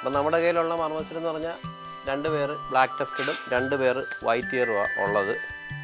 അപ്പം നമ്മുടെ കയ്യിലുള്ള മർമസിൽ എന്ന് പറഞ്ഞാൽ രണ്ട് പേര് ബ്ലാക്ക് ടെഫ്റ്റഡും രണ്ട് പേര് വൈറ്റ് ഇയറുമാണ് ഉള്ളത്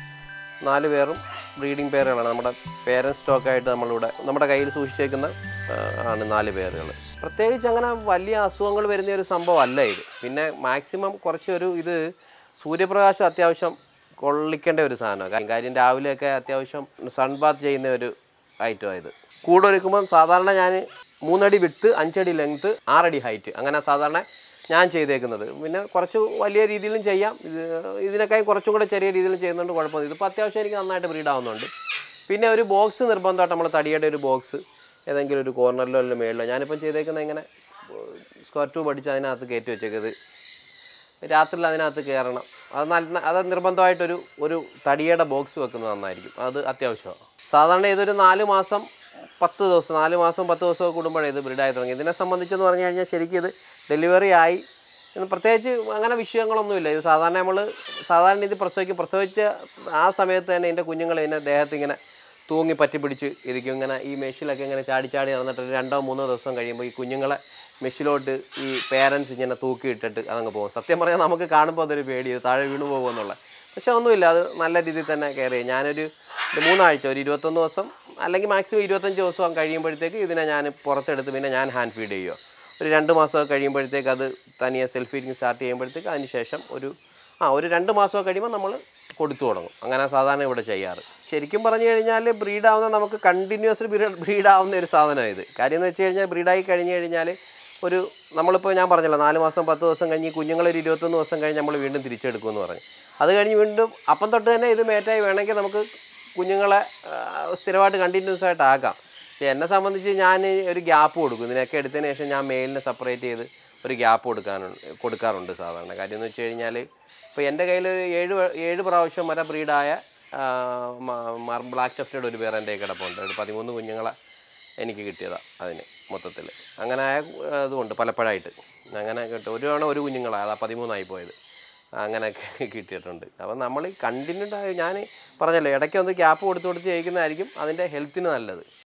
നാല് പേരും ബ്രീഡിംഗ് പേരുകളാണ് നമ്മുടെ പേരൻ സ്റ്റോക്കായിട്ട് നമ്മളിവിടെ നമ്മുടെ കയ്യിൽ സൂക്ഷിച്ചേക്കുന്ന ആ, ആണ് നാല് പേരുകൾ പ്രത്യേകിച്ച് അങ്ങനെ വലിയ അസുഖങ്ങൾ വരുന്ന ഒരു സംഭവം അല്ല ഇത് പിന്നെ മാക്സിമം കുറച്ചൊരു ഇത് സൂര്യപ്രകാശം അത്യാവശ്യം കൊള്ളിക്കേണ്ട ഒരു സാധനമാണ് കാര്യം കാര്യം രാവിലെയൊക്കെ അത്യാവശ്യം സൺ ബാത്ത് ചെയ്യുന്ന ഒരു ഐറ്റമാണ് ഇത് കൂടൊരുക്കുമ്പം സാധാരണ ഞാൻ മൂന്നടി വിട്ട് അഞ്ചടി ലെങ്ത്ത് ആറടി ഹൈറ്റ് അങ്ങനെ സാധാരണ ഞാൻ ചെയ്തേക്കുന്നത് പിന്നെ കുറച്ച് വലിയ രീതിയിലും ചെയ്യാം ഇത് ഇതിനൊക്കെ കുറച്ചും കൂടെ ചെറിയ രീതിയിൽ ചെയ്യുന്നുണ്ട് കുഴപ്പമൊന്നും ഇതിപ്പോൾ അത്യാവശ്യം എനിക്ക് നന്നായിട്ട് ബ്രീഡ് ആവുന്നുണ്ട് പിന്നെ ഒരു ബോക്സ് നിർബന്ധമായിട്ട് നമ്മൾ തടിയുടെ ഒരു ബോക്സ് ഏതെങ്കിലും ഒരു കോർണറിലോ അല്ലെങ്കിൽ മേളിലോ ഞാനിപ്പം ചെയ്തേക്കുന്നത് ഇങ്ങനെ സ്ക്വയർ ട്യൂബ് അടിച്ച് അതിനകത്ത് കയറ്റി വെച്ചേക്കത് രാത്രിയിൽ അതിനകത്ത് കയറണം അത് നല്ല അത് നിർബന്ധമായിട്ടൊരു ഒരു തടിയുടെ ബോക്സ് വെക്കുന്നത് നന്നായിരിക്കും അത് അത്യാവശ്യമാണ് സാധാരണ ഇതൊരു നാല് മാസം പത്ത് ദിവസം നാല് മാസം പത്ത് ദിവസമൊക്കെ കൂടുമ്പോഴേ ഇത് ബ്രീഡായി തുടങ്ങി ഇതിനെ സംബന്ധിച്ചെന്ന് പറഞ്ഞു കഴിഞ്ഞാൽ ശരിക്കും ഇത് ഡെലിവറി ആയി ഇന്ന് പ്രത്യേകിച്ച് അങ്ങനെ വിഷയങ്ങളൊന്നുമില്ല ഇത് സാധാരണ നമ്മൾ സാധാരണ ഇത് പ്രസവിക്കും പ്രസവിച്ച ആ സമയത്ത് തന്നെ എൻ്റെ കുഞ്ഞുങ്ങൾ ഇതിൻ്റെ ദേഹത്ത് ഇങ്ങനെ തൂങ്ങി പറ്റി പിടിച്ച് ഇരിക്കും ഇങ്ങനെ ഈ മെഷിലൊക്കെ ഇങ്ങനെ ചാടി ചാടി നടന്നിട്ട് ഒരു രണ്ടോ മൂന്നോ ദിവസം കഴിയുമ്പോൾ ഈ കുഞ്ഞുങ്ങളെ മെഷിലോട്ട് ഈ പേരൻസ് ഇങ്ങനെ തൂക്കി ഇട്ടിട്ട് അതങ്ങ് പോകും സത്യം പറഞ്ഞാൽ നമുക്ക് കാണുമ്പോൾ അതൊരു പേടി ഇത് താഴെ വീണു പോകുമെന്നുള്ള പക്ഷേ ഒന്നുമില്ല അത് നല്ല രീതിയിൽ തന്നെ കെയർ ചെയ്യും ഞാനൊരു ഒരു മൂന്നാഴ്ച ഒരു ഇരുപത്തൊന്ന് ദിവസം അല്ലെങ്കിൽ മാക്സിമം ഇരുപത്തഞ്ച് ദിവസം കഴിയുമ്പോഴത്തേക്ക് ഇതിനെ ഞാൻ പുറത്തെടുത്ത് പിന്നെ ഞാൻ ഹാൻഡ് ഫീഡ് ചെയ്യുമോ ഒരു രണ്ട് മാസമൊക്കെ കഴിയുമ്പോഴത്തേക്ക് അത് തനിയെ സെൽഫ് ഫീഡിങ് സ്റ്റാർട്ട് ചെയ്യുമ്പോഴത്തേക്ക് അതിന് ശേഷം ഒരു ആ ഒരു രണ്ട് മാസമൊക്കെ കഴിയുമ്പോൾ നമ്മൾ കൊടുത്തു തുടങ്ങും അങ്ങനെ സാധാരണ ഇവിടെ ചെയ്യാറ് ശരിക്കും പറഞ്ഞു കഴിഞ്ഞാൽ ബ്രീഡാവുന്ന നമുക്ക് കണ്ടിന്യൂസ് ബ്രീഡാവുന്ന ഒരു സാധനമാണ് ഇത് കാര്യം എന്ന് വെച്ച് കഴിഞ്ഞാൽ ബ്രീഡായി കഴിഞ്ഞ് കഴിഞ്ഞാൽ ഒരു നമ്മളിപ്പോൾ ഞാൻ പറഞ്ഞല്ലോ നാല് മാസം പത്ത് ദിവസം കഴിഞ്ഞ് ഈ കുഞ്ഞുങ്ങളൊരു ഇരുപത്തൊന്ന് ദിവസം കഴിഞ്ഞ് നമ്മൾ വീണ്ടും തിരിച്ചെടുക്കുമെന്ന് പറഞ്ഞു അത് കഴിഞ്ഞ് വീണ്ടും അപ്പം തൊട്ട് തന്നെ ഇത് മേറ്റായി വേണമെങ്കിൽ നമുക്ക് കുഞ്ഞുങ്ങളെ ആ, സ്ഥിരമായിട്ട് കണ്ടിന്യൂസ് ആയിട്ട് ആക്കാം പക്ഷേ എന്നെ സംബന്ധിച്ച് ഞാൻ ഒരു ഗ്യാപ്പ് കൊടുക്കും ഇതിനൊക്കെ എടുത്തതിന് ശേഷം ഞാൻ മെയിലിനെ സെപ്പറേറ്റ് ചെയ്ത് ഒരു ഗ്യാപ്പ് കൊടുക്കാനുണ്ട് കൊടുക്കാറുണ്ട് സാധാരണ കാര്യം എന്ന് വെച്ച് കഴിഞ്ഞാൽ ഇപ്പോൾ എൻ്റെ കയ്യിൽ ഒരു ഏഴ് വ- ഏഴ് പ്രാവശ്യം വരെ ബ്രീഡായ ബ്ലാക്ക് ടെഫ്റ്റഡ് ഒരു പേര് എൻ്റെ കിടപ്പുണ്ട് ഒരു പതിമൂന്ന് കുഞ്ഞുങ്ങളെ എനിക്ക് കിട്ടിയതാണ് അതിന് മൊത്തത്തിൽ അങ്ങനെ ആയ അതുകൊണ്ട് പലപ്പോഴായിട്ട് അങ്ങനെ കിട്ടും ഒരു തവണ ഒരു കുഞ്ഞുങ്ങളാണ് അതാ പതിമൂന്നായി പോയത് അങ്ങനെയൊക്കെ കിട്ടിയിട്ടുണ്ട് അപ്പം നമ്മൾ കണ്ടിന്യൂഡ് ആയി ഞാൻ പറഞ്ഞല്ലോ ഇടയ്ക്ക് ഒന്ന് ക്യാപ്പ് കൊടുത്ത് കൊടുത്ത് ചെയ്യിക്കുന്നതായിരിക്കും അതിൻ്റെ ഹെൽത്തിന് നല്ലത്